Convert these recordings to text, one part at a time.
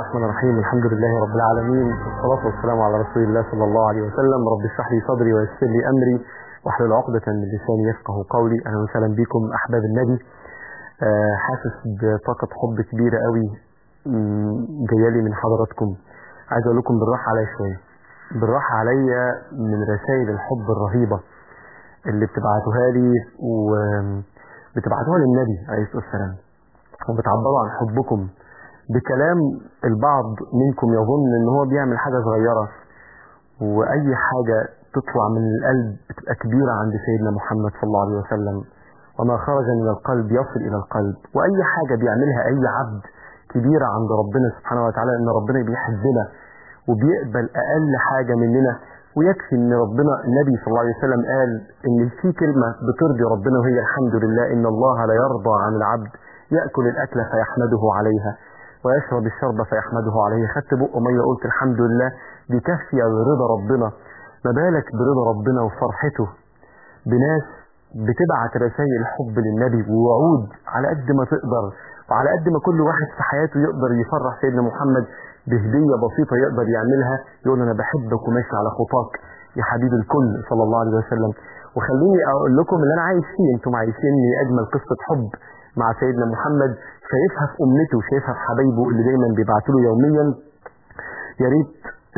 الرحمن الرحيم الحمد لله رب العالمين والصلاة والسلام على رسول الله صلى الله عليه وسلم رب اشرح لي صدري ويسر لي أمري واحلل عقدة من لساني يفقه قولي أهلا وسهلا بكم أحباب النبي آه، حاسس بطاقة حب كبيرة قوي جايه لي من حضراتكم عايز أقول لكم بالراحة عليا شوية بالراحة عليا من رسائل الحب الرهيبة اللي بتبعتوها لي وبتبعتوها للنبي عليه الصلاة والسلام وبتعبروا عن حبكم بكلام البعض منكم يظن ان هو بيعمل حاجة صغيرة واي حاجة تطلع من القلب بتبقى كبيرة عند سيدنا محمد صلى الله عليه وسلم وما خرج من القلب يصل الى القلب واي حاجة بيعملها اي عبد كبيرة عند ربنا سبحانه وتعالى ان ربنا بيحبنا وبيقبل اقل حاجة مننا ويكفي ان ربنا النبي صلى الله عليه وسلم قال ان في كلمة بترضي ربنا وهي الحمد لله ان الله لا يرضى عن العبد يأكل الاكل فيحمده عليها ويشرب الشرب فيحمده عليه خدت بق ميه قلت الحمد لله دي كافيه برضا ربنا ما بالك برضا ربنا وفرحته بناس بتبعت رسائل حب للنبي ووعود على قد ما تقدر وعلى قد ما كل واحد في حياته يقدر يفرح سيدنا محمد بهدية بسيطة يقدر يعملها يقول أنا بحبك وماشي على خطاك يا حبيب الكل صلى الله عليه وسلم وخليني أقول لكم اللي أنا عايش فيه أنتم عايشيني أجمل قصة حب مع سيدنا محمد شايفها في أمته شايفها في حبايبه اللي دايما بيبعتوا له يوميا يا ريت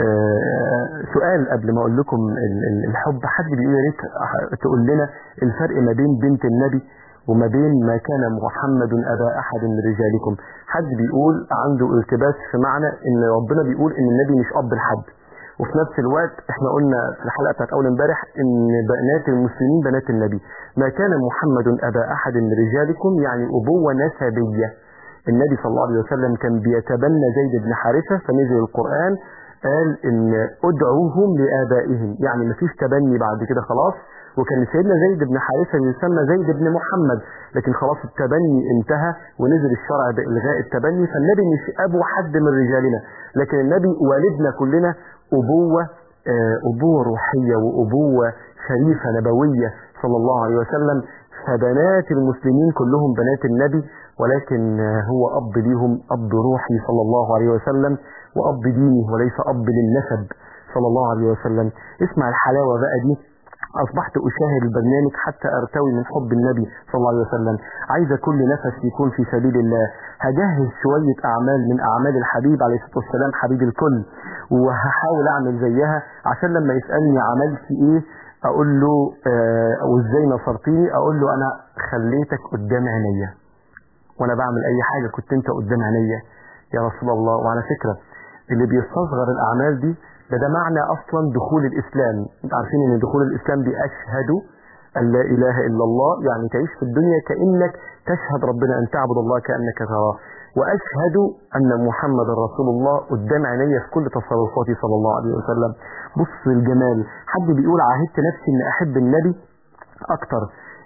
سؤال قبل ما اقول لكم الحب حد بيقول يا ريت تقول لنا الفرق ما بين بنت النبي وما بين ما كان محمد ابا احد من رجالكم حد بيقول عنده التباس في معنى ان ربنا بيقول ان النبي مش اب لحد وفي نفس الوقت احنا قلنا في الحلقه بتاعت اول امبارح ان بنات المسلمين بنات النبي ما كان محمد ابا احد من رجالكم يعني ابوه نسبيه النبي صلى الله عليه وسلم كان بيتبنى زيد بن حارثه فنزل القران قال ان ادعوهم لابائهم يعني مفيش تبني بعد كده خلاص وكان سيدنا زيد بن حارثه يسمى زيد بن محمد لكن خلاص التبني انتهى ونزل الشرع بالغاء التبني فالنبي مش ابو حد من رجالنا لكن النبي والدنا كلنا ابوه ابوه روحيه وابوه شريفه نبويه صلى الله عليه وسلم فبنات المسلمين كلهم بنات النبي ولكن هو اب ليهم اب روحي صلى الله عليه وسلم واب ديني وليس اب للنسب صلى الله عليه وسلم اسمع الحلاوه بقى دي أصبحت أشاهد البرنامج حتى أرتوي من حب النبي صلى الله عليه وسلم عايزة كل نفس يكون في سبيل الله هجهز شوية أعمال من أعمال الحبيب عليه الصلاة والسلام حبيب الكل وهحاول أعمل زيها عشان لما يسألني عملت إيه أقول له آه وإزاي نصرتني أقول له أنا خليتك قدام عينيا وأنا بعمل أي حاجة كنت أنت قدام عينيا يا رسول الله وعلى فكرة اللي بيستصغر الأعمال دي ده ده معنى اصلا دخول الاسلام انت عارفين ان دخول الاسلام دي اشهد ان لا اله الا الله يعني تعيش في الدنيا كانك تشهد ربنا ان تعبد الله كانك تراه واشهد ان محمد رسول الله قدام عيني في كل تصرفاتي صلى الله عليه وسلم بص الجمال حد بيقول عاهدت نفسي ان احب النبي اكتر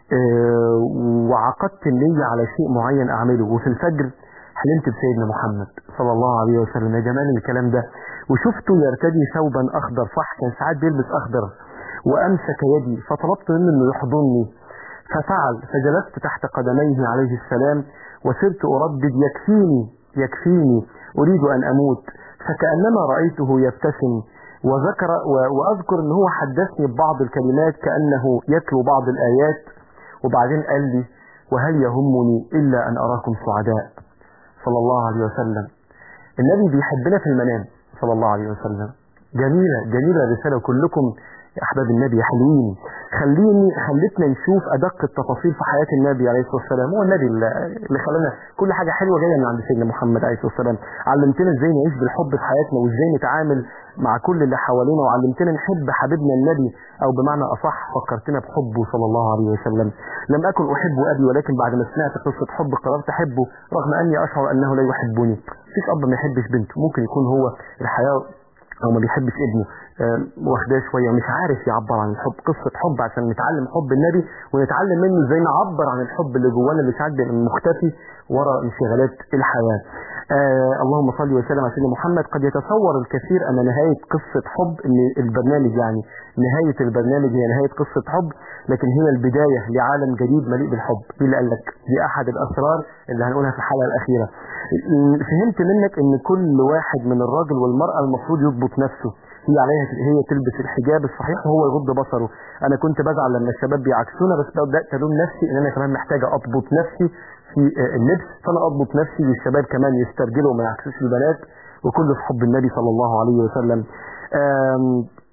اه وعقدت النية على شيء معين اعمله وفي الفجر حلمت بسيدنا محمد صلى الله عليه وسلم يا جمال الكلام ده وشفته يرتدي ثوبا اخضر صح كان ساعات بيلبس اخضر وامسك يدي فطلبت منه انه يحضني ففعل فجلست تحت قدميه عليه السلام وصرت اردد يكفيني يكفيني اريد ان اموت فكانما رايته يبتسم وذكر واذكر ان هو حدثني ببعض الكلمات كانه يتلو بعض الايات وبعدين قال لي وهل يهمني الا ان اراكم سعداء صلى الله عليه وسلم النبي بيحبنا في المنام صلى الله عليه وسلم جميلة جميلة الرسالة كلكم يا أحباب النبي يا حلوين خليني خلتنا نشوف أدق التفاصيل في حياة النبي عليه الصلاة والسلام هو النبي اللي خلانا كل حاجة حلوة جاية من عند سيدنا محمد عليه الصلاة والسلام علمتنا ازاي نعيش بالحب في حياتنا وازاي نتعامل مع كل اللي حوالينا وعلمتنا نحب حبيبنا النبي أو بمعنى أصح فكرتنا بحبه صلى الله عليه وسلم لم أكن أحب أبي ولكن بعد ما سمعت قصة حب قررت أحبه رغم أني أشعر أنه لا يحبني مفيش أب ما يحبش بنته ممكن يكون هو الحياة او ما بيحبش ابنه آه، واخداه شويه مش عارف يعبر عن الحب قصه حب عشان نتعلم حب النبي ونتعلم منه ازاي نعبر عن الحب اللي جوانا اللي ساعات بيبقى مختفي ورا انشغالات الحياه آه اللهم صل وسلم على سيدنا محمد قد يتصور الكثير ان نهايه قصه حب ان البرنامج يعني نهايه البرنامج هي نهايه قصه حب لكن هي البدايه لعالم جديد مليء بالحب دي اللي قال لك دي احد الاسرار اللي هنقولها في الحلقه الاخيره فهمت منك ان كل واحد من الراجل والمراه المفروض يضبط نفسه هي عليها هي تلبس الحجاب الصحيح وهو يغض بصره انا كنت بزعل لما الشباب بيعكسونا بس بدات الوم نفسي ان انا كمان محتاجه اضبط نفسي في اللبس فانا اضبط نفسي والشباب كمان يسترجلوا وما يعكسوش البنات وكله في حب النبي صلى الله عليه وسلم أم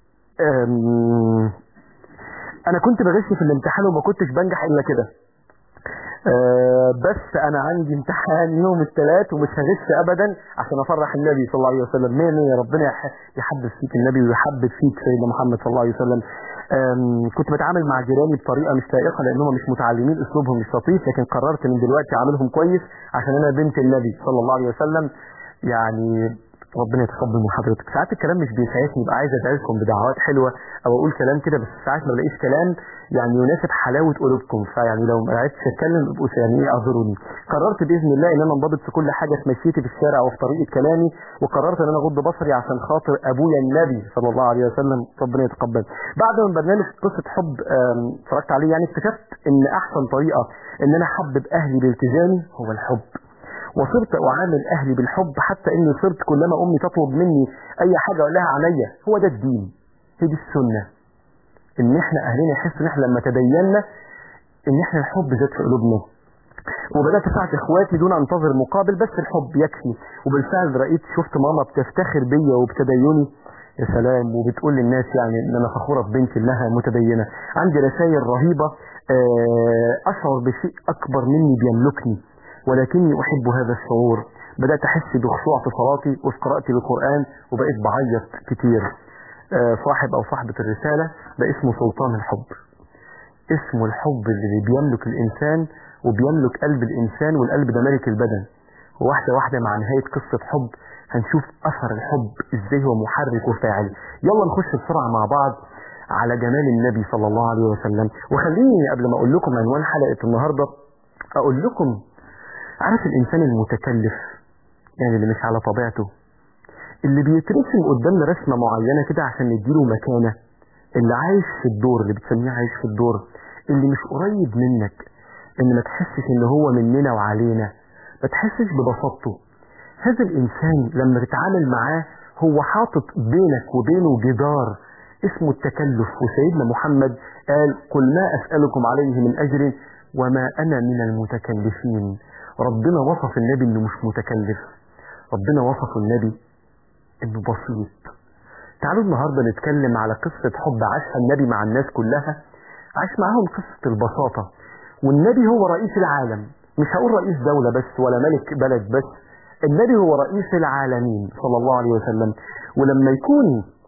أم انا كنت بغش في الامتحان وما كنتش بنجح الا كده أه بس انا عندي امتحان يوم الثلاث ومش هغش ابدا عشان افرح النبي صلى الله عليه وسلم مية مية ربنا يحبب فيك النبي ويحبب فيك سيدنا محمد صلى الله عليه وسلم كنت بتعامل مع جيراني بطريقه مش لائقه لانهم مش متعلمين اسلوبهم مش لطيف لكن قررت من دلوقتي اعاملهم كويس عشان انا بنت النبي صلى الله عليه وسلم يعني ربنا يتقبل من حضرتك ساعات الكلام مش بيسعفني يبقى عايز ادعي لكم بدعوات حلوه او اقول كلام كده بس ساعات ما بلاقيش كلام يعني يناسب حلاوه قلوبكم فيعني لو ما عرفتش اتكلم ابقوا يعني ايه اعذروني قررت باذن الله ان انا انضبط في كل حاجه في مشيتي في الشارع وفي طريقه كلامي وقررت ان انا اغض بصري عشان خاطر ابويا النبي صلى الله عليه وسلم ربنا يتقبل بعد ما برنامج قصه حب اتفرجت عليه يعني اكتشفت ان احسن طريقه ان انا احبب اهلي بالتزامي هو الحب وصرت أعامل أهلي بالحب حتى إني صرت كلما أمي تطلب مني أي حاجة أقول لها عليا هو ده الدين هي دي السنة إن إحنا أهلنا يحسوا إن إحنا لما تدينا إن إحنا الحب زاد في قلوبنا وبدأت أساعد إخواتي دون أنتظر مقابل بس الحب يكفي وبالفعل رأيت شفت ماما بتفتخر بيا وبتديني يا سلام وبتقول للناس يعني ان انا فخوره ببنتي انها متدينه عندي رسائل رهيبه اشعر بشيء اكبر مني بيملكني ولكني أحب هذا الشعور بدأت أحس بخشوع في صلاتي وفي قراءتي للقرآن وبقيت بعيط كتير صاحب أو صاحبة الرسالة ده اسمه سلطان الحب اسمه الحب اللي بيملك الإنسان وبيملك قلب الإنسان والقلب ده ملك البدن واحدة واحدة مع نهاية قصة حب هنشوف أثر الحب إزاي هو محرك وفاعل يلا نخش بسرعة مع بعض على جمال النبي صلى الله عليه وسلم وخليني قبل ما أقول لكم عنوان حلقة النهاردة أقول لكم عارف الإنسان المتكلف يعني اللي مش على طبيعته اللي بيترسم قدامنا رسمة معينة كده عشان نديله مكانة اللي عايش في الدور اللي بتسميه عايش في الدور اللي مش قريب منك ان ما تحسش ان هو مننا وعلينا ما تحسش ببساطته هذا الإنسان لما تتعامل معاه هو حاطط بينك وبينه جدار اسمه التكلف وسيدنا محمد قال قل ما أسألكم عليه من أجر وما أنا من المتكلفين ربنا وصف النبي انه مش متكلف ربنا وصف النبي انه بسيط تعالوا النهاردة نتكلم على قصة حب عاشها النبي مع الناس كلها عاش معاهم قصة البساطة والنبي هو رئيس العالم مش هقول رئيس دولة بس ولا ملك بلد بس النبي هو رئيس العالمين صلى الله عليه وسلم ولما يكون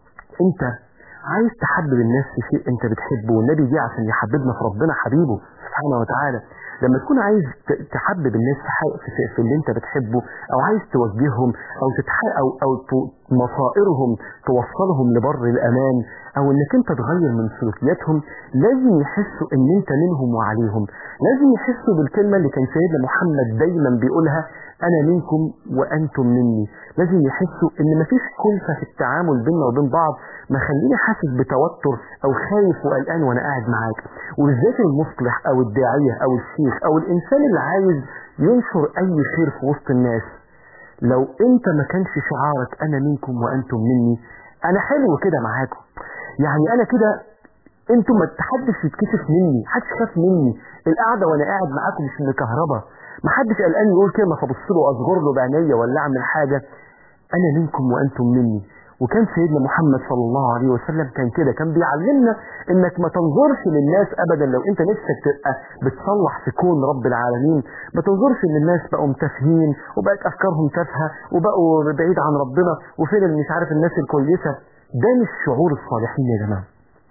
انت عايز تحبب الناس في شيء انت بتحبه والنبي جه عشان يحببنا في ربنا حبيبه سبحانه وتعالى لما تكون عايز تحبب الناس في, في, في اللي انت بتحبه او عايز توجههم او تتحقق او, أو مصائرهم توصلهم لبر الامان او انك انت تغير من سلوكياتهم لازم يحسوا ان انت منهم وعليهم لازم يحسوا بالكلمة اللي كان سيدنا محمد دايما بيقولها انا منكم وانتم مني لازم يحسوا ان مفيش كلفة في التعامل بيننا وبين بعض ما خليني حاسس بتوتر او خايف وقلقان وانا قاعد معاك وبالذات المصلح او الداعية او الشيخ او الانسان اللي عايز ينشر اي خير في وسط الناس لو انت ما كانش شعارك انا منكم وانتم مني انا حلو كده معاكم يعني انا كده انتم ما تحدش يتكسف مني حدش خاف مني القعده وانا قاعد معاكم مش مكهربه ما حدش قلقان يقول كلمه فبص له اصغر له بعينيا ولا اعمل حاجه انا منكم وانتم مني وكان سيدنا محمد صلى الله عليه وسلم كان كده كان بيعلمنا انك ما تنظرش للناس ابدا لو انت نفسك تبقى بتصلح في كون رب العالمين ما تنظرش ان الناس بقوا متافهين وبقت افكارهم تافهه وبقوا بعيد عن ربنا وفين اللي مش عارف الناس الكويسه ده مش شعور الصالحين يا جماعه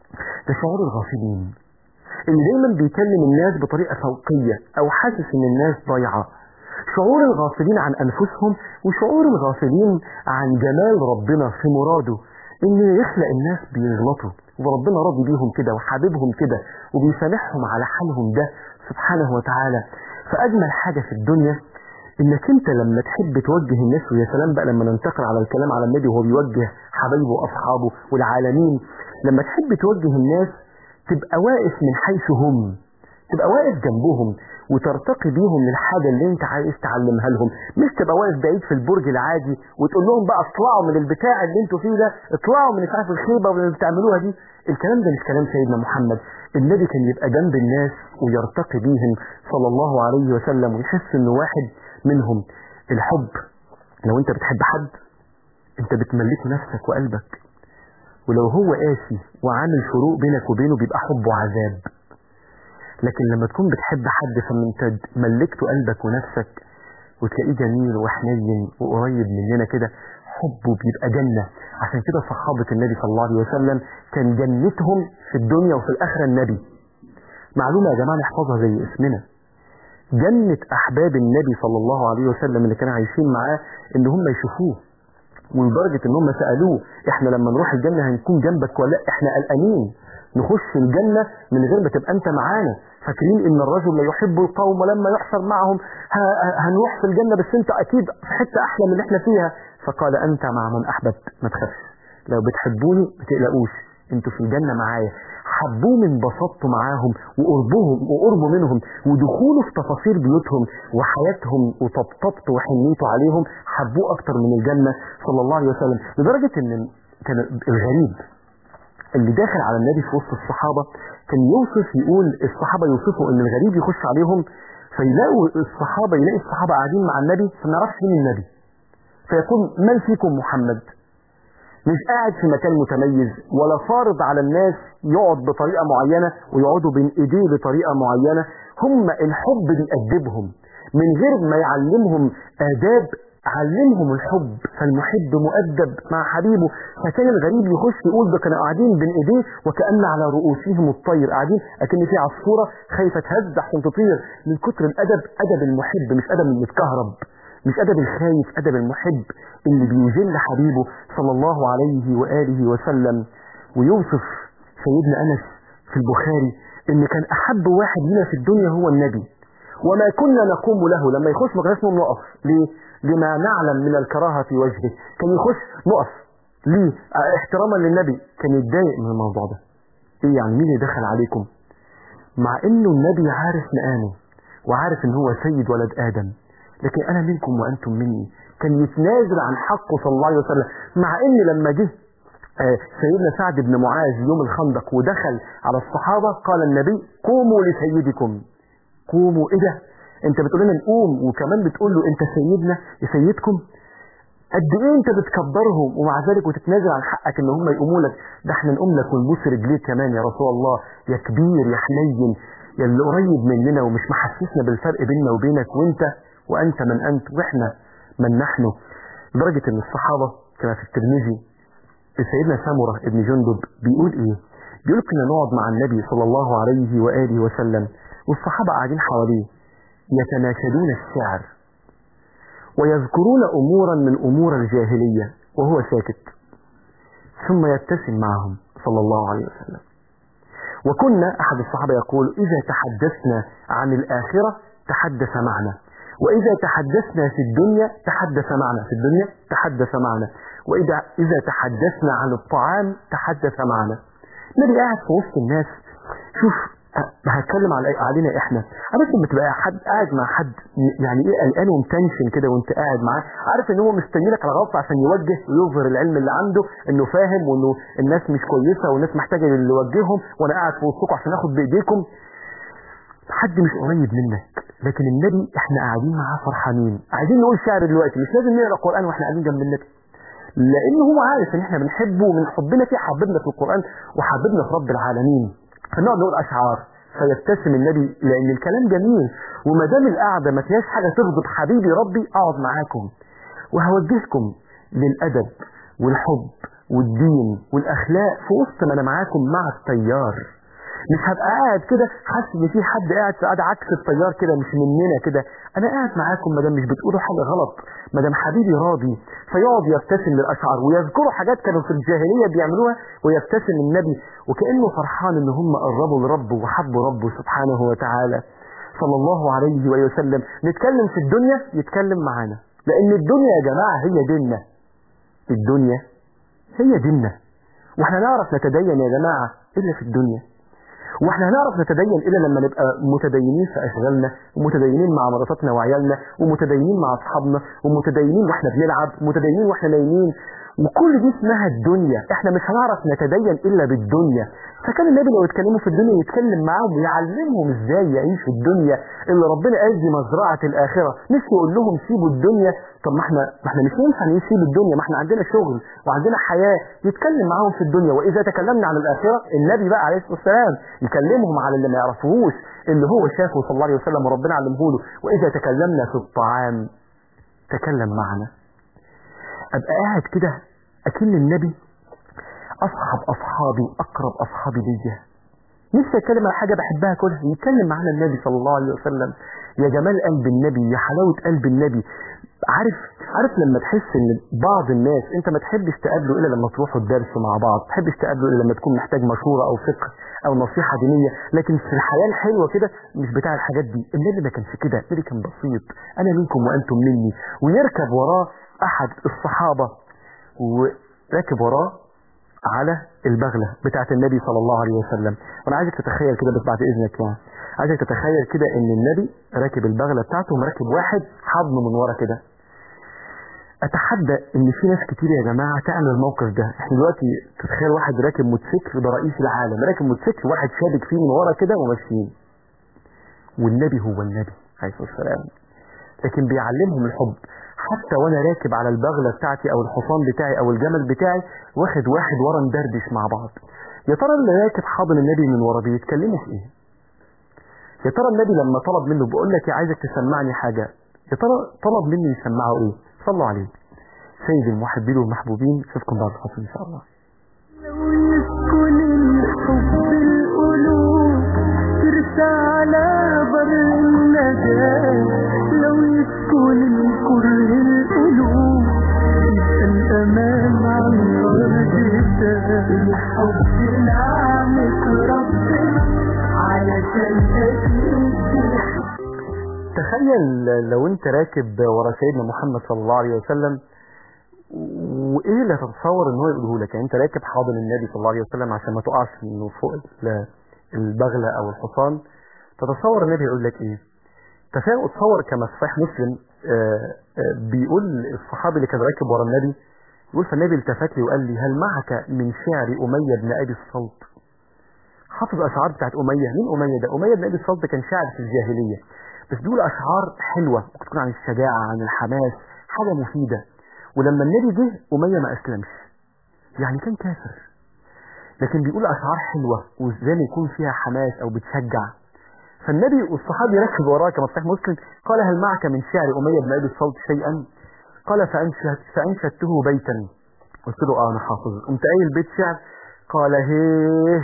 ده شعور الغافلين اللي دايما بيكلم الناس بطريقه فوقيه او حاسس ان الناس ضايعه شعور الغافلين عن أنفسهم وشعور الغافلين عن جمال ربنا في مراده ان يخلق الناس بيغلطوا وربنا راضي بيهم كده وحاببهم كده وبيسامحهم على حالهم ده سبحانه وتعالى فاجمل حاجة في الدنيا انك انت لما تحب توجه الناس ويا سلام بقى لما ننتقل على الكلام على النبي وهو بيوجه حبايبه واصحابه والعالمين لما تحب توجه الناس تبقى واقف من حيث هم تبقى واقف جنبهم وترتقي بيهم للحاجة اللي انت عايز تعلمها لهم مش تبقى واقف بعيد في البرج العادي وتقول لهم بقى اطلعوا من البتاع اللي انتوا فيه ده اطلعوا من مش عارف الخيبة اللي بتعملوها دي الكلام ده مش كلام سيدنا محمد النبي كان يبقى جنب الناس ويرتقي بيهم صلى الله عليه وسلم ويحس انه واحد منهم الحب لو انت بتحب حد انت بتملكه نفسك وقلبك ولو هو قاسي وعامل فروق بينك وبينه بيبقى حب وعذاب لكن لما تكون بتحب حد فانت ملكته قلبك ونفسك وتلاقيه جميل وحنين وقريب مننا كده حبه بيبقى جنة عشان كده صحابة النبي صلى الله عليه وسلم كان جنتهم في الدنيا وفي الآخرة النبي معلومة يا جماعة نحفظها زي اسمنا جنة أحباب النبي صلى الله عليه وسلم اللي كانوا عايشين معاه إن هم يشوفوه ولدرجة إن هم سألوه إحنا لما نروح الجنة هنكون جنبك ولا لأ؟ إحنا قلقانين نخش الجنة من غير ما تبقى أنت معانا فاكرين إن الرجل لا يحب القوم ولما يحشر معهم ه- ه- هنروح في الجنة بس أنت أكيد في حتة أحلى من اللي إحنا فيها فقال أنت مع من أحببت ما تخافش لو بتحبوني ما تقلقوش انتوا في الجنة معايا حبوه من بساطته معاهم وقربهم وقربه منهم ودخوله في تفاصيل بيوتهم وحياتهم وطبطبته وحنيته عليهم حبوه اكتر من الجنة صلى الله عليه وسلم لدرجة ان كان الغريب اللي داخل على النبي في وسط الصحابة كان يوصف يقول الصحابة يوصفوا ان الغريب يخش عليهم فيلاقوا الصحابة يلاقي الصحابة قاعدين مع النبي فما يعرفش مين النبي فيقول من فيكم محمد مش قاعد في مكان متميز ولا فارض على الناس يقعد بطريقة معينة ويقعدوا بين ايديه بطريقة معينة هم الحب بيأدبهم من غير ما يعلمهم آداب علمهم الحب فالمحب مؤدب مع حبيبه فكان الغريب يخش يقول ده كانوا قاعدين بين ايديه وكأن على رؤوسهم الطير قاعدين اكن في عصفورة خايفة تهز عشان تطير من كتر الادب ادب المحب مش ادب المتكهرب مش أدب الخايف أدب المحب اللي بيجل حبيبه صلى الله عليه وآله وسلم ويوصف سيدنا أنس في البخاري إن كان أحب واحد لنا في الدنيا هو النبي وما كنا نقوم له لما يخش ما كناش نقوم نقف ليه؟ لما نعلم من الكراهة في وجهه كان يخش نقف ليه؟ احتراما للنبي كان يتضايق من الموضوع ده ايه يعني مين اللي دخل عليكم مع انه النبي عارف مقامه وعارف ان هو سيد ولد ادم لكن انا منكم وانتم مني كان يتنازل عن حقه صلى الله عليه وسلم مع ان لما جه آه، سيدنا سعد بن معاذ يوم الخندق ودخل على الصحابة قال النبي قوموا لسيدكم قوموا ايه ده انت بتقول لنا نقوم وكمان بتقول له انت سيدنا سيدكم قد ايه انت بتكبرهم ومع ذلك وتتنازل عن حقك ان هم يقوموا لك ده احنا نقوم لك ونبوس رجليك كمان يا رسول الله يا كبير يا حنين يا اللي قريب مننا ومش محسسنا بالفرق بيننا وبينك وانت وانت من انت واحنا من نحن لدرجة ان الصحابة كما في الترمذي سيدنا سمرة ابن جندب بيقول ايه بيقول كنا نقعد مع النبي صلى الله عليه وآله وسلم والصحابة قاعدين حواليه يتناشدون الشعر ويذكرون أمورا من أمور الجاهلية وهو ساكت ثم يبتسم معهم صلى الله عليه وسلم وكنا أحد الصحابة يقول إذا تحدثنا عن الآخرة تحدث معنا وإذا تحدثنا في الدنيا تحدث معنا في الدنيا تحدث معنا وإذا إذا تحدثنا عن الطعام تحدث معنا النبي قاعد في وسط الناس شوف أه، هتكلم على علينا احنا عارف لما تبقى حد قاعد مع حد يعني ايه قلقان ومتنشن كده وانت قاعد معاه عارف ان هو مستني لك على غلطه عشان يوجه ويظهر العلم اللي عنده انه فاهم وانه الناس مش كويسه والناس محتاجه اللي يوجههم وانا قاعد في وسطكم عشان اخد بايديكم حد مش قريب منك لكن النبي احنا قاعدين معاه فرحانين عايزين نقول شعر دلوقتي مش لازم نقرا قران واحنا قاعدين جنب النبي لان هو عارف ان احنا بنحبه ومن حبنا فيه حببنا في القران وحببنا في رب العالمين فنقعد نقول اشعار فيبتسم النبي لان الكلام جميل وما دام القعده ما فيهاش حاجه تغضب حبيبي ربي اقعد معاكم وهوجهكم للادب والحب والدين والاخلاق في وسط ما انا معاكم مع التيار مش هبقى قاعد كده حاسس ان في حد قاعد قاعد عكس التيار كده مش مننا كده انا قاعد معاكم ما دام مش بتقولوا حاجه غلط ما دام حبيبي راضي فيقعد يبتسم للاشعار ويذكروا حاجات كانوا في الجاهليه بيعملوها ويبتسم النبي وكانه فرحان ان هم قربوا لربه وحبوا ربه سبحانه وتعالى صلى الله عليه وسلم نتكلم في الدنيا يتكلم معانا لان الدنيا يا جماعه هي ديننا الدنيا هي ديننا واحنا نعرف نتدين يا جماعه الا في الدنيا واحنا هنعرف نتدين الا لما نبقى متدينين في اشغالنا ومتدينين مع مراتاتنا وعيالنا ومتدينين مع اصحابنا ومتدينين واحنا بنلعب ومتدينين واحنا نايمين وكل دي اسمها الدنيا احنا مش هنعرف نتدين الا بالدنيا فكان النبي لو يتكلموا في الدنيا يتكلم معاهم ويعلمهم ازاي يعيشوا الدنيا اللي ربنا قال دي مزرعه الاخره مش يقول لهم سيبوا الدنيا طب ما احنا ما احنا مش ينفع نسيب الدنيا ما احنا عندنا شغل وعندنا حياه يتكلم معاهم في الدنيا واذا تكلمنا عن الاخره النبي بقى عليه الصلاه والسلام يكلمهم على اللي ما يعرفوهوش اللي هو شافه صلى الله عليه وسلم وربنا علمه له واذا تكلمنا في الطعام تكلم معنا ابقى قاعد كده اكن النبي اصحب اصحابي واقرب اصحابي ليا نفسي اتكلم على حاجه بحبها كلها يتكلم معانا النبي صلى الله عليه وسلم يا جمال قلب النبي يا حلاوه قلب النبي عارف عارف لما تحس ان بعض الناس انت ما تحبش تقابله الا لما تروحوا الدرس مع بعض ما تحبش تقابله الا لما تكون محتاج مشوره او فقه او نصيحه دينيه لكن في الحياه الحلوه كده مش بتاع الحاجات دي النبي ما كانش كده النبي كان بسيط انا منكم وانتم مني ويركب وراه احد الصحابه وراكب وراه على البغلة بتاعت النبي صلى الله عليه وسلم وانا عايزك تتخيل كده بس بعد اذنك يعني عايزك تتخيل كده ان النبي راكب البغلة بتاعته ومراكب واحد حضنه من ورا كده اتحدى ان في ناس كتير يا جماعة تعمل الموقف ده احنا دلوقتي تتخيل واحد راكب موتوسيكل ده رئيس العالم راكب موتوسيكل واحد شابك فيه من ورا كده وماشيين والنبي هو النبي عليه الصلاة والسلام لكن بيعلمهم الحب حتى وانا راكب على البغلة بتاعتي او الحصان بتاعي او الجمل بتاعي واخد واحد ورا ندردش مع بعض يا ترى اللي راكب حاضن النبي من ورا بيتكلموا في ايه يا ترى النبي لما طلب منه بيقول لك يا عايزك تسمعني حاجة يا ترى طلب مني يسمعه ايه صلوا عليه سيد المحبين والمحبوبين اشوفكم بعد الفصل ان شاء الله لو يسكن الحب القلوب ترسى على بر النجاة لو يسكن الكره القلوب يبقى الأمان عن ضربتها الحب نعمة ربنا علشان أكيد تخيل لو انت راكب ورا سيدنا محمد صلى الله عليه وسلم وايه اللي تتصور ان هو يقوله لك يعني انت راكب حاضن النبي صلى الله عليه وسلم عشان ما تقعش من فوق ال- البغلة او الحصان تتصور النبي يقول لك ايه تخيل تصور كما في صحيح مسلم آه، آه، بيقول الصحابي اللي كان راكب ورا النبي يقول فالنبي التفت لي وقال لي هل معك من شعر أمية بن أبي الصلت حافظ أشعار بتاعت أمية مين أمية ده أمية بن أبي الصلت كان شاعر في الجاهلية بس بيقول أشعار حلوة ممكن تكون عن الشجاعة عن الحماس حاجة مفيدة ولما النبي جه أمية ما أسلمش يعني كان كافر لكن بيقول أشعار حلوة وزي ما يكون فيها حماس أو بتشجع فالنبي والصحابي ركب وراه كما في صحيح مسلم قال هل معك من شعر أمية بن أبي الصلت شيئا قال فأنشد فأنشدته بيتا قلت له اه انا حافظ قمت قايل بيت شعر قال هيه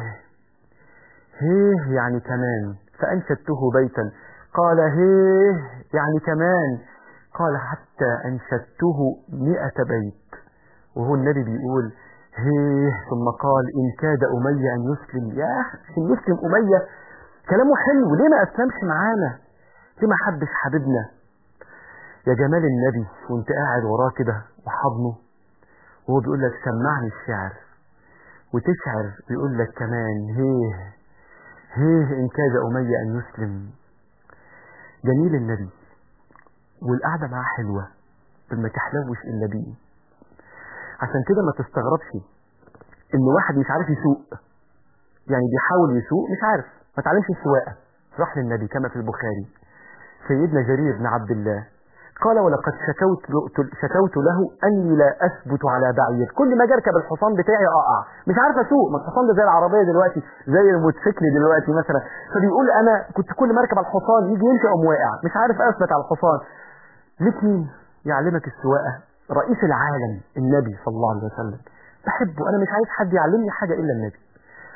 هيه يعني كمان فأنشدته بيتا قال هيه يعني كمان قال حتى أنشدته مئة بيت وهو النبي بيقول هيه ثم قال إن كاد أمية أن يسلم يا أخي يسلم أمية كلامه حلو ليه ما أسلمش معانا ليه ما حبش حبيبنا يا جمال النبي وانت قاعد وراه كده وحضنه وهو بيقول لك سمعني الشعر وتشعر بيقول لك كمان هيه هيه إن كاد أمية أن يسلم جميل النبي والقعدة معاه حلوة ما تحلوش إلا بيه عشان كده ما تستغربش إن واحد مش عارف يسوق يعني بيحاول يسوق مش عارف ما تعلمش السواقة راح للنبي كما في البخاري سيدنا جرير بن عبد الله قال ولقد شكوت شكوت له اني لا اثبت على بعير كل ما اجي اركب الحصان بتاعي اقع مش عارف اسوق ما الحصان ده زي العربيه دلوقتي زي الموتوسيكل دلوقتي مثلا فبيقول انا كنت كل ما اركب على الحصان يجي يمشي اقوم واقع مش عارف اثبت على الحصان ليك مين يعلمك السواقه رئيس العالم النبي صلى الله عليه وسلم بحبه انا مش عايز حد يعلمني حاجه الا النبي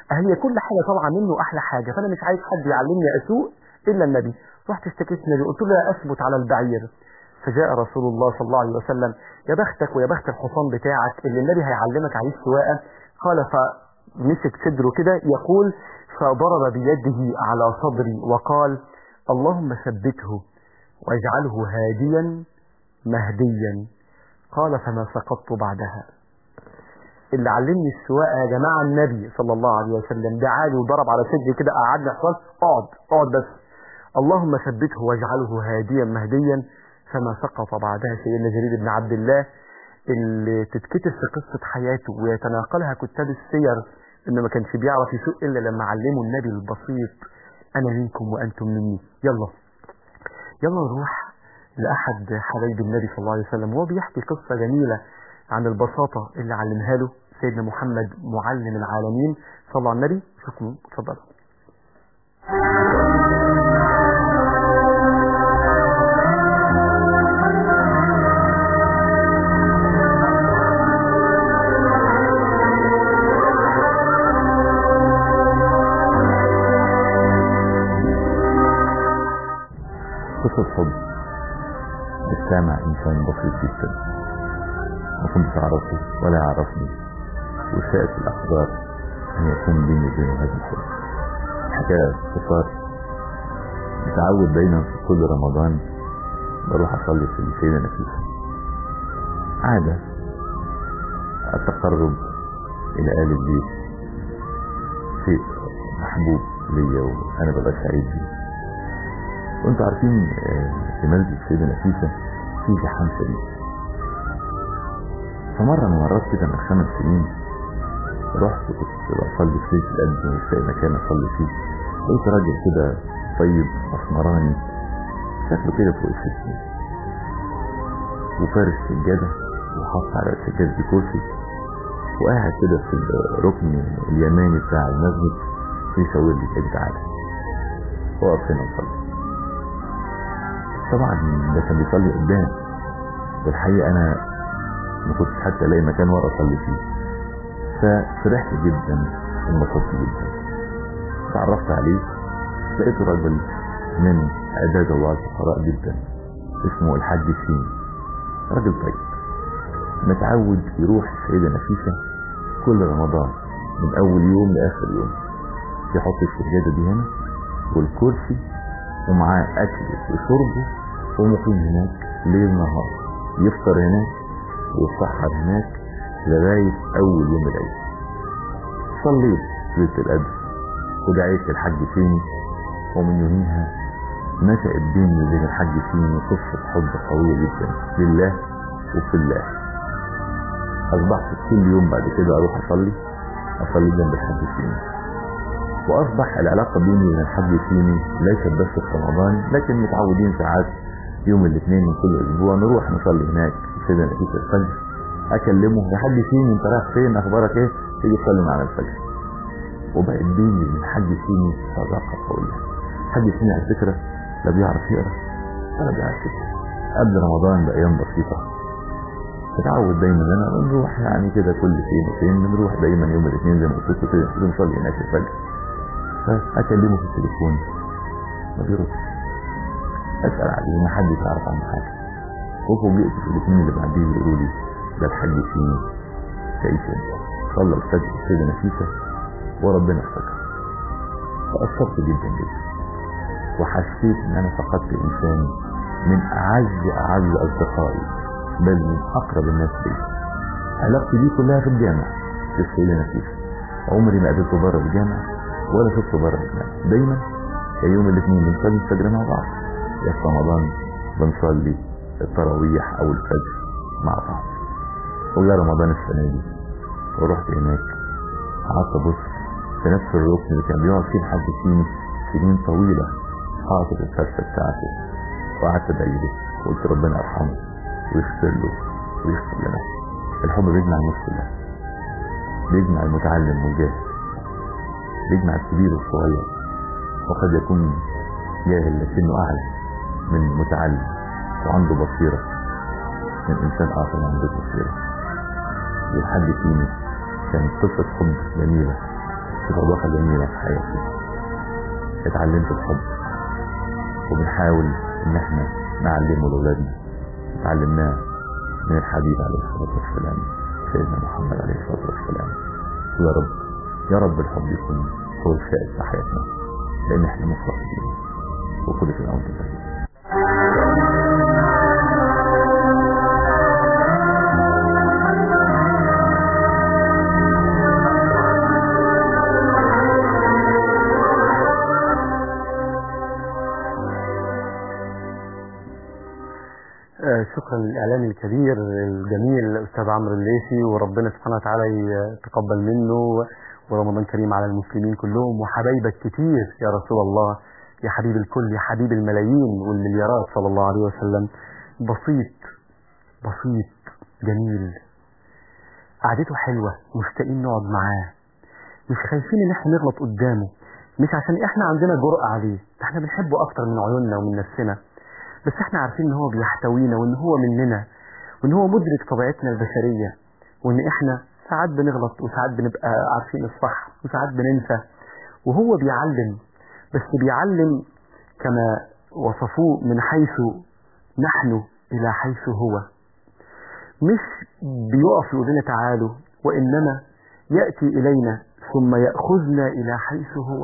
هي كل حاجة طالعة منه أحلى حاجة فأنا مش عايز حد يعلمني أسوء إلا النبي رحت اشتكيت النبي قلت له لا أثبت على البعير فجاء رسول الله صلى الله عليه وسلم يا بختك ويا بخت الحصان بتاعك اللي النبي هيعلمك عليه السواقة قال فمسك صدره كده يقول فضرب بيده على صدري وقال اللهم ثبته واجعله هاديا مهديا قال فما سقطت بعدها اللي علمني السواقه يا جماعه النبي صلى الله عليه وسلم دعالي وضرب على صدري كده قعدني حصان اقعد اقعد بس اللهم ثبته واجعله هاديا مهديا فما سقط بعدها سيدنا جرير بن عبد الله اللي تتكتب في قصة حياته ويتناقلها كتاب السير انه ما كانش بيعرف يسوق الا لما علمه النبي البسيط انا منكم وانتم مني يلا يلا نروح لاحد حبايب النبي صلى الله عليه وسلم وهو بيحكي قصة جميلة عن البساطة اللي علمها له سيدنا محمد معلم العالمين صلى على النبي شكرا اتفضل قصة حب السامع إنسان بسيط جدا ما كنتش أعرفه ولا يعرفني وشاءت الأقدار أن يكون بيني وبينه هذا الحب حكاية باختصار متعود دايما في كل رمضان بروح أصلي في السيدة نفيسة عادة التقرب إلى آل البيت شيء محبوب ليا وأنا ببقى سعيد بيه وانتوا عارفين في مسجد السيدة نفيسة في زحام شديد فمرة من مرات كده من خمس سنين رحت كنت بصلي في ليلة القدر مش لاقي مكان اصلي فيه لقيت راجل كده طيب اسمراني شكله كده فوق الستين وفارش سجادة وحاطط على السجادة دي كرسي وقاعد كده في الركن اليماني بتاع المسجد بيشاور لي كده تعالى اقف هنا وصلي طبعا ده كان بيصلي قدام والحقيقة انا ما كنتش حتى الاقي مكان ورا اصلي فيه ففرحت جدا وانبسطت جدا تعرفت عليه لقيته راجل من اعداد الله الفقراء جدا اسمه الحاج السين راجل طيب متعود يروح السيدة نفيسة كل رمضان من اول يوم لاخر يوم يحط السجادة دي هنا والكرسي ومعاه اكل وشربه ومقيم هناك ليل نهار يفطر هناك ويتسحر هناك لغاية اول يوم العيد صليت ليلة القدر ودعيت الحاج فيني ومن يوميها نشأت بيني وبين الحاج فيني قصة حب قوية جدا لله وفي الله أصبحت كل يوم بعد كده أروح أصلي أصلي جنب الحاج فيني واصبح العلاقة بيني وبين الحاج فيني ليست بس في رمضان لكن متعودين ساعات يوم الاثنين من كل اسبوع نروح نصلي هناك في سيدنا نتيجة الفجر اكلمه يا حاج فيني انت رايح فين اخبارك ايه تيجي تصلي معنا الفجر وبقت بيني وبين الحاج فيني صداقة قوية الحاج فيني على فكرة لا بيعرف يقرا ولا بيعرف يكتب قبل رمضان بأيام بسيطة متعود دايما انا بنروح يعني كده كل فين وفين بنروح دايما يوم الاثنين زي ما قلت لكم كده بنصلي هناك الفجر فاكلمه في التليفون ما بيردش اسال عليه ما حدش يعرف عنه حاجه وفوجئت في الاثنين اللي بعديه بيقولوا لي ده الحاج فيني تعيش انت صلى الفجر كده نفيسه وربنا افتكر تاثرت جدا جدا وحسيت ان انا فقدت انسان من اعز اعز اصدقائي بل من اقرب الناس لي علاقتي بيه كلها في الجامع في السيدة نفيسة عمري ما قابلته بره الجامع ولا شفته بره الجامع دايما يوم الاثنين بنصلي الفجر مع بعض يا في رمضان بنصلي التراويح او الفجر مع بعض وجا رمضان السنة دي ورحت هناك قعدت ابص في نفس الركن اللي كان بيقعد فيه الحاج فيني سنين طويلة حاطط الفرشة بتاعته وقعدت ادعي له وقلت ربنا يرحمه ويغفر له ويغفر لنا الحب بيجمع الناس كلها بيجمع المتعلم والجاهل بيجمع الكبير والصغير وقد يكون جاهل لكنه اعلى من متعلم وعنده بصيرة من انسان اخر عنده بصيرة والحد فيني كانت قصة حب جميلة في طبقة جميلة في حياتي اتعلمت الحب وبنحاول ان احنا نعلمه لاولادنا اتعلمناه من الحبيب عليه الصلاة والسلام سيدنا محمد عليه الصلاة والسلام يا رب يا رب الحب يكون هو السائد في حياتنا لان احنا مفتقدين وكل في الامر طيب آه، شكرا للاعلامي الكبير الجميل الاستاذ عمرو الليثي وربنا سبحانه وتعالى يتقبل منه ورمضان كريم على المسلمين كلهم وحبايبك كتير يا رسول الله يا حبيب الكل يا حبيب الملايين والمليارات صلى الله عليه وسلم بسيط بسيط جميل قعدته حلوة مشتاقين نقعد معاه مش خايفين ان احنا نغلط قدامه مش عشان احنا عندنا جرأة عليه ده احنا بنحبه اكتر من عيوننا ومن نفسنا بس احنا عارفين ان هو بيحتوينا وان هو مننا وان هو مدرك طبيعتنا البشرية وان احنا ساعات بنغلط وساعات بنبقى عارفين الصح وساعات بننسى وهو بيعلم بس بيعلم كما وصفوه من حيث نحن الى حيث هو مش بيقف يقول لنا تعالوا وانما ياتي الينا ثم ياخذنا الى حيث هو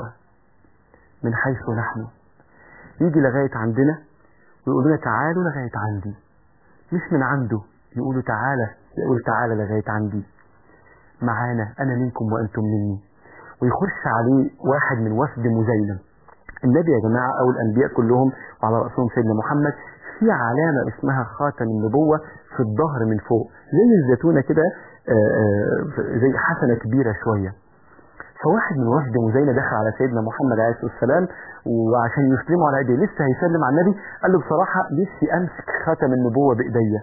من حيث نحن يجي لغايه عندنا ويقول لنا تعالوا لغايه عندي مش من عنده يقولوا تعالى يقول تعالى لغايه عندي معانا انا منكم وانتم مني ويخش عليه واحد من وفد مزينه النبي يا جماعه او الانبياء كلهم وعلى راسهم سيدنا محمد في علامه اسمها خاتم النبوه في الظهر من فوق زي الزيتونه كده آه، آه، زي حسنه كبيره شويه فواحد من وفد مزينة دخل على سيدنا محمد عليه الصلاة والسلام وعشان يسلموا على ايديه لسه هيسلم على النبي قال له بصراحة نفسي امسك خاتم النبوة بايديا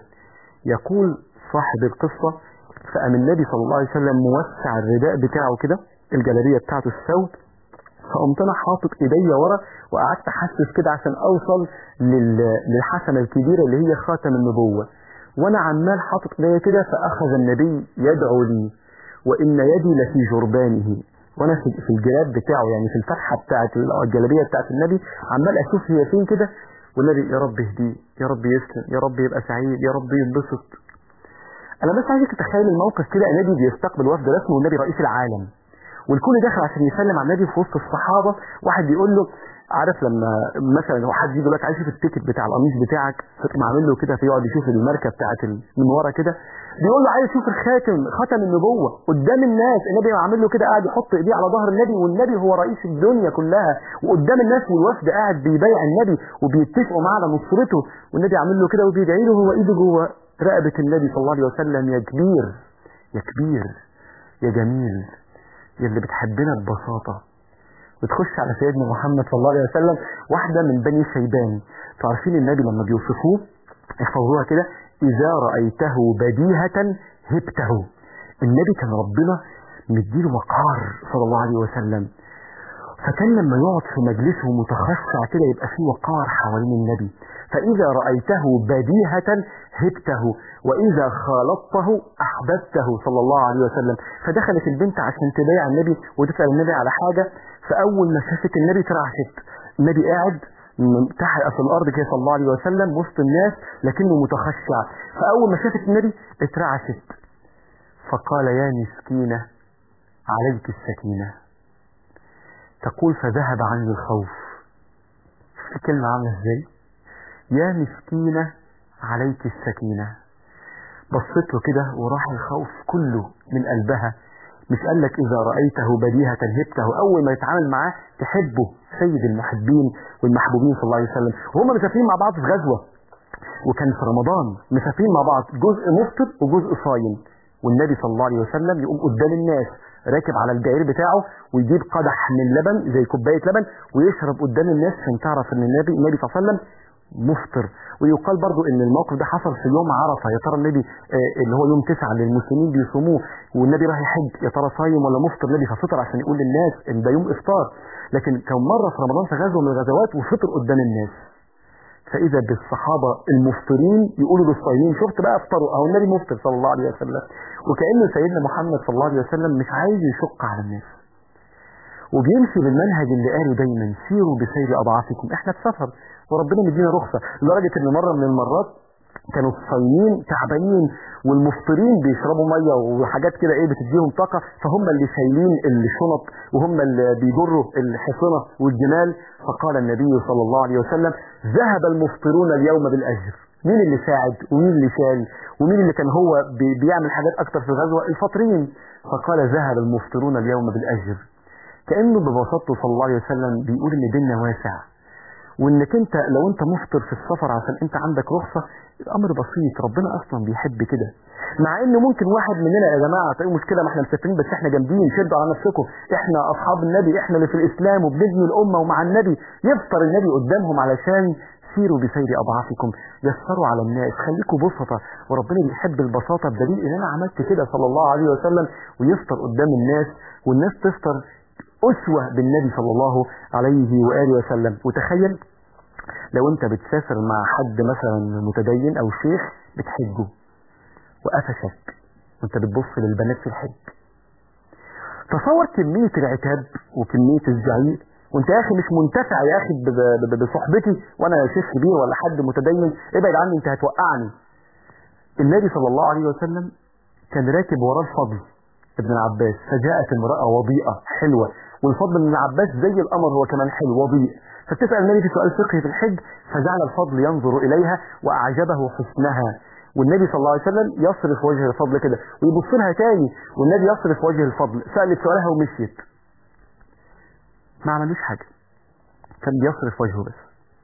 يقول صاحب القصة فقام النبي صلى الله عليه وسلم موسع الرداء بتاعه كده الجلابية بتاعته الثوب فقمت انا حاطط ايديا ورا وقعدت احسس كده عشان اوصل لل- للحسنة الكبيرة اللي هي خاتم النبوة وانا عمال حاطط ايديا كده فاخذ النبي يدعو لي وان يدي لفي جربانه وانا في في الجلاب بتاعه يعني في الفتحه بتاعت الجلابيه بتاعت النبي عمال اشوف هي فين كده والنبي يا رب اهديه يا رب يسلم يا رب يبقى سعيد يا رب ينبسط انا بس عايزك تتخيل الموقف كده النبي بيستقبل وفد رسمي والنبي رئيس العالم والكل داخل عشان يسلم على النبي في وسط الصحابه واحد بيقول له عارف لما مثلا لو حد يجي يقول لك عايز يشوف التيكت بتاع القميص بتاعك فتقوم عامل له كده فيقعد يشوف الماركه بتاعت ال- من ورا كده بيقول له عايز يشوف الخاتم خاتم النبوه قدام الناس النبي عامل له كده قاعد يحط ايديه على ظهر النبي والنبي هو رئيس الدنيا كلها وقدام الناس والوفد قاعد بيبايع النبي وبيتفقوا معاه على نصرته والنبي عامل له كده وبيدعي له هو ايده جوه رقبه النبي صلى الله عليه وسلم يا كبير يا كبير يا جميل يا اللي بتحبنا ببساطه وتخش على سيدنا محمد صلى الله عليه وسلم واحدة من بني شيبان تعرفين النبي لما بيوصفوه يحفظوها كده إذا رأيته بديهة هبته النبي كان ربنا مديله وقار صلى الله عليه وسلم فكان لما يقعد في مجلسه متخشع كده يبقى فيه وقار حوالين النبي فإذا رأيته بديهة هبته وإذا خالطته أحببته صلى الله عليه وسلم فدخلت البنت عشان تبايع النبي وتسأل النبي على حاجة فأول ما شافت النبي ترعشت النبي قاعد تحت في الأرض كده صلى الله عليه وسلم وسط الناس لكنه متخشع فأول ما شافت النبي اترعشت فقال يا مسكينة عليك السكينة تقول فذهب عني الخوف في كلمة عاملة ازاي يا مسكينة عليك السكينة بصيت له كده وراح الخوف كله من قلبها مش قال لك إذا رأيته بديهة هبته أول ما يتعامل معاه تحبه سيد المحبين والمحبوبين صلى الله عليه وسلم وهم مسافرين مع بعض في غزوة وكان في رمضان مسافرين مع بعض جزء مفطر وجزء صايم والنبي صلى الله عليه وسلم يقوم قدام الناس راكب على الجعير بتاعه ويجيب قدح من لبن زي كوبايه لبن ويشرب قدام الناس عشان تعرف ان النبي النبي صلى الله عليه وسلم مفطر ويقال برضو ان الموقف ده حصل في يوم عرفه يا ترى النبي آه اللي هو يوم تسعة اللي المسلمين بيصوموه والنبي راح يحج يا ترى صايم ولا مفطر النبي ففطر عشان يقول للناس ان ده يوم افطار لكن كان مره في رمضان في غزوه من الغزوات وفطر قدام الناس فاذا بالصحابه المفطرين يقولوا للصايمين شفت بقى افطروا او النبي مفطر صلى الله عليه وسلم وكأن سيدنا محمد صلى الله عليه وسلم مش عايز يشق على الناس وبيمشي بالمنهج اللي قاله دايما سيروا بسير اضعافكم احنا في سفر وربنا مدينا رخصه لدرجه ان مره من المرات كانوا الصايمين تعبانين والمفطرين بيشربوا ميه وحاجات كده ايه بتديهم طاقه فهم اللي شايلين الشنط وهم اللي بيجروا الحصنه والجمال فقال النبي صلى الله عليه وسلم ذهب المفطرون اليوم بالاجر مين اللي ساعد ومين اللي شال ومين اللي كان هو بي- بيعمل حاجات اكتر في الغزوه الفاطرين فقال ذهب المفطرون اليوم بالاجر كانه ببساطته صلى الله عليه وسلم بيقول ان ديننا واسع وانك انت لو انت مفطر في السفر عشان انت عندك رخصه الامر بسيط ربنا اصلا بيحب كده مع ان ممكن واحد مننا يا جماعه تلاقي مشكله ما احنا مسافرين بس احنا جامدين شدوا على نفسكم احنا اصحاب النبي احنا اللي في الاسلام وبنبني الامه ومع النبي يفطر النبي قدامهم علشان سيروا بسير اضعافكم يسروا على الناس خليكم بسطة وربنا بيحب البساطه بدليل ان انا عملت كده صلى الله عليه وسلم ويفطر قدام الناس والناس تفطر أسوة بالنبي صلى الله عليه وآله وسلم وتخيل لو أنت بتسافر مع حد مثلا متدين أو شيخ بتحجه وقفشك وأنت بتبص للبنات في الحج تصور كمية العتاب وكمية الزعيق وانت يا اخي مش منتفع يا اخي ب- ب- ب- بصحبتي وانا شيخ كبير ولا حد متدين ابعد عني انت هتوقعني النبي صلى الله عليه وسلم كان راكب وراه الفضل ابن العباس فجاءت امرأة وضيئة حلوة والفضل بن العباس زي القمر هو كمان حلو وضيء فتسأل النبي في سؤال فقهي في الحج فجعل الفضل ينظر إليها وأعجبه حسنها والنبي صلى الله عليه وسلم يصرف وجه الفضل كده ويبص لها تاني والنبي يصرف وجه الفضل سألت سؤالها ومشيت ما عملوش حاجة كان بيصرف وجهه بس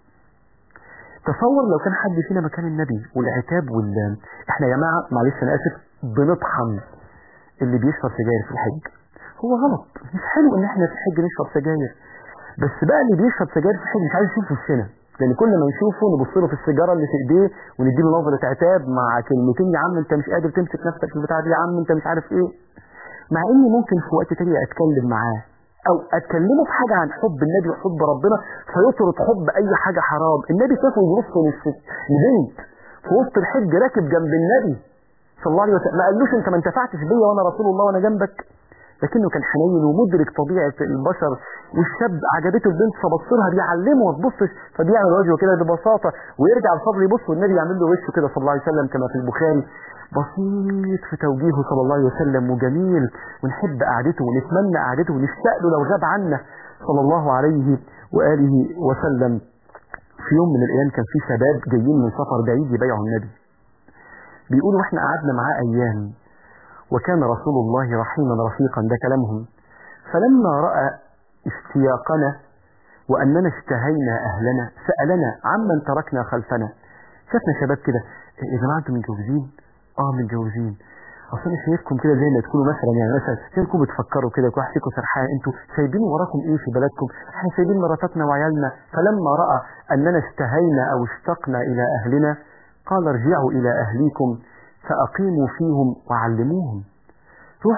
تصور لو كان حد فينا مكان النبي والعتاب وال احنا يا جماعه معلش انا اسف بنطحن اللي بيشرب سجاير في الحج هو غلط مش حلو ان احنا في الحج نشرب سجاير بس بقى اللي بيشرب سجاير في الحج مش عايز يشوف وشنا لان كل ما نشوفه نبص له في السيجاره اللي في ايديه ونديله نظره عتاب مع كلمتين يا عم انت مش قادر تمسك نفسك في البتاع دي يا عم انت مش عارف ايه مع اني ممكن في وقت تاني اتكلم معاه او اتكلمه في حاجه عن حب النبي وحب ربنا فيطرد حب اي حاجه حرام النبي شافه يبص لبنت في وسط الحج راكب جنب النبي صلى الله عليه وسلم ما قالوش انت ما انتفعتش بيا وانا رسول الله وانا جنبك لكنه كان حنين ومدرك طبيعه البشر والشاب عجبته البنت فبص لها بيعلمه ما تبصش فبيعمل وجهه كده ببساطه ويرجع الفضل يبص والنبي يعمل له وشه كده صلى الله عليه وسلم كما في البخاري بسيط في توجيهه صلى الله عليه وسلم وجميل ونحب قعدته ونتمنى قعدته ونشتاق له لو غاب عنا صلى الله عليه واله وسلم في يوم من الايام كان في شباب جايين من سفر بعيد يبايعوا النبي بيقولوا احنا قعدنا معاه ايام وكان رسول الله رحيما رفيقا ده كلامهم فلما راى اشتياقنا واننا اشتهينا اهلنا سالنا عمن تركنا خلفنا شافنا شباب كده يا جماعه انتم متجوزين اه متجوزين اصل انا شايفكم كده زي ما تكونوا مثلا يعني مثلا شايفكم بتفكروا كده كل واحد فيكم سرحان انتوا سايبين وراكم ايه في بلدكم احنا سايبين مراتاتنا وعيالنا فلما راى اننا اشتهينا او اشتقنا الى اهلنا قال ارجعوا الى اهليكم فاقيموا فيهم وعلموهم روح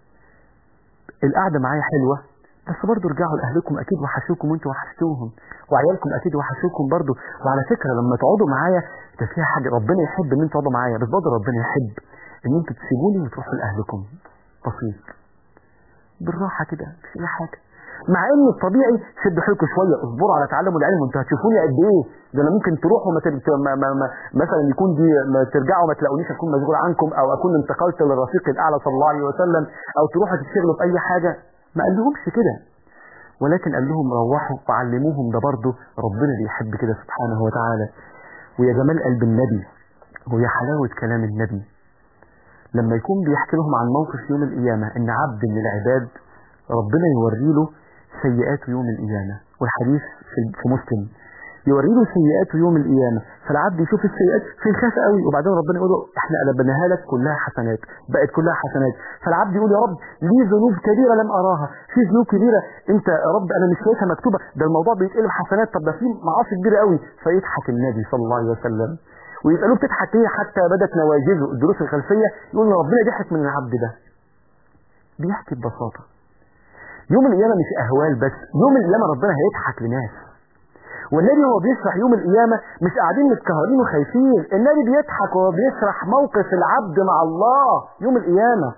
القعده معايا حلوه بس برضه ارجعوا لاهلكم اكيد وحشوكم وانتوا وحشتوهم وعيالكم اكيد وحشوكم برضه وعلى فكره لما تقعدوا معايا ده فيها حاجه ربنا يحب ان انتوا تقعدوا معايا بس برضه ربنا يحب ان انتوا تسيبوني وتروحوا لاهلكم بسيط بالراحه كده مش اي حاجه مع ان الطبيعي شدوا حيلكم شويه اصبروا على تعلم العلم وانتوا هتشوفوني قد ايه ده انا ممكن تروحوا ما تر... ما... ما... ما... مثلا يكون دي ما ترجعوا ما تلاقونيش اكون مشغول عنكم او اكون انتقلت للرفيق الاعلى صلى الله عليه وسلم او تروحوا تشتغلوا في اي حاجه ما قال لهمش كده ولكن قال لهم روحوا وعلموهم ده برضه ربنا بيحب كده سبحانه وتعالى ويا جمال قلب النبي ويا حلاوة كلام النبي لما يكون بيحكي لهم عن موقف يوم القيامة ان عبد من العباد ربنا يوري له سيئات يوم القيامة والحديث في في مسلم يوري له سيئات يوم القيامة فالعبد يشوف السيئات في خاف قوي وبعدين ربنا يقول له احنا قلبناها لك كلها حسنات بقت كلها حسنات فالعبد يقول يا رب لي ذنوب كبيرة لم أراها في ذنوب كبيرة انت يا رب انا مش شايفها مكتوبة ده الموضوع بيتقلب حسنات طب ده في معاصي كبيرة قوي فيضحك النبي صلى الله عليه وسلم ويسألوه بتضحك ايه حتى بدت نواجذه الدروس الخلفية يقول له ربنا ضحك من العبد ده بيحكي ببساطة يوم القيامة مش أهوال بس يوم القيامة ربنا هيضحك لناس والنبي وهو بيشرح يوم القيامة مش قاعدين متكهرين وخايفين النبي بيضحك وهو بيشرح موقف العبد مع الله يوم القيامة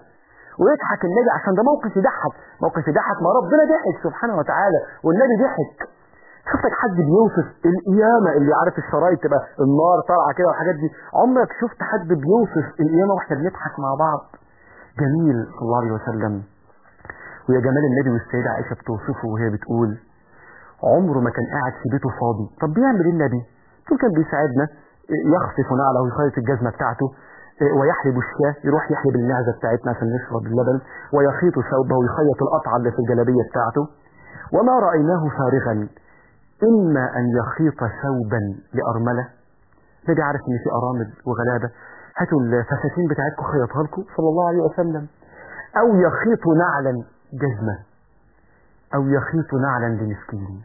ويضحك النبي عشان ده موقف يضحك موقف يضحك ما ربنا ضحك سبحانه وتعالى والنبي ضحك شفتك حد بيوصف القيامة اللي عارف الشرايط تبقى النار طالعة كده والحاجات دي عمرك شفت حد بيوصف القيامة واحنا بنضحك مع بعض جميل صلى الله عليه وسلم ويا جمال النبي والسيدة عائشة بتوصفه وهي بتقول عمره ما كان قاعد في بيته فاضي طب بيعمل ايه النبي تقول كان بيساعدنا يخصف نعله ويخيط الجزمة بتاعته ويحلب الشاة يروح يحلب المعزة بتاعتنا عشان نشرب اللبن ويخيط ثوبه ويخيط القطعة اللي في الجلابية بتاعته وما رأيناه فارغا إما أن يخيط ثوبا لأرملة النبي عارف إن في أرامل وغلابة هاتوا الفساتين بتاعتكم خيطها لكم صلى الله عليه وسلم أو يخيط نعلا جزمة أو يخيط نعلا لمسكين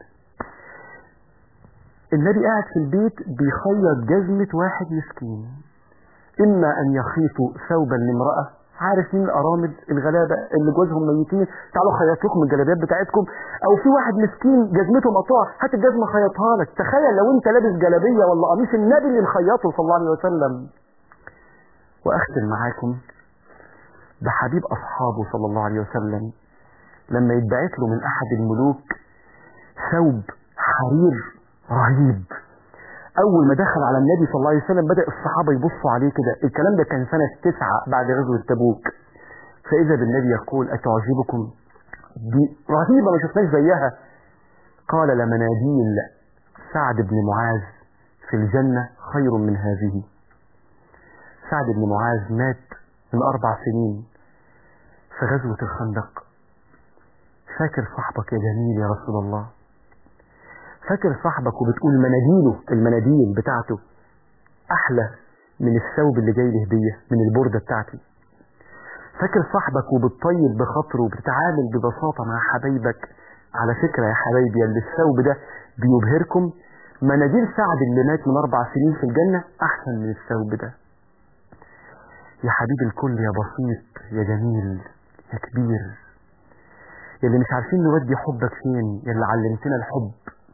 النبي قاعد في البيت بيخيط جزمة واحد مسكين إما أن يخيط ثوبا لامرأة عارف مين الأرامل الغلابة اللي جوزهم ميتين تعالوا خيط لكم الجلابيات بتاعتكم أو في واحد مسكين جزمته مقطوعة هات الجزمة خيطها لك تخيل لو أنت لابس جلابية ولا قميص النبي اللي مخيطه صلى الله عليه وسلم وأختم معاكم بحبيب أصحابه صلى الله عليه وسلم لما يتبعت له من أحد الملوك ثوب حرير رهيب أول ما دخل على النبي صلى الله عليه وسلم بدأ الصحابة يبصوا عليه كده الكلام ده كان سنة تسعة بعد غزوة تبوك فإذا بالنبي يقول أتعجبكم دي رهيبة ما شفناش زيها قال لمناديل سعد بن معاذ في الجنة خير من هذه سعد بن معاذ مات من أربع سنين في غزوة الخندق فاكر صاحبك يا جميل يا رسول الله فاكر صاحبك وبتقول مناديله المناديل بتاعته أحلى من الثوب اللي جاي لي هدية من البردة بتاعتي فاكر صاحبك وبتطيب بخاطره وبتتعامل ببساطة مع حبايبك على فكرة يا حبايبي اللي الثوب ده بيبهركم مناديل سعد اللي مات من أربع سنين في الجنة أحسن من الثوب ده يا حبيب الكل يا بسيط يا جميل يا كبير يا اللي مش عارفين نودي حبك فين يا اللي علمتنا الحب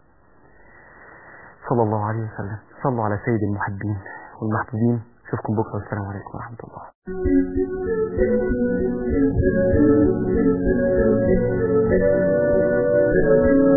صلى الله عليه وسلم صلوا على سيد المحبين والمحبوبين اشوفكم بكره والسلام عليكم ورحمه الله Thank you.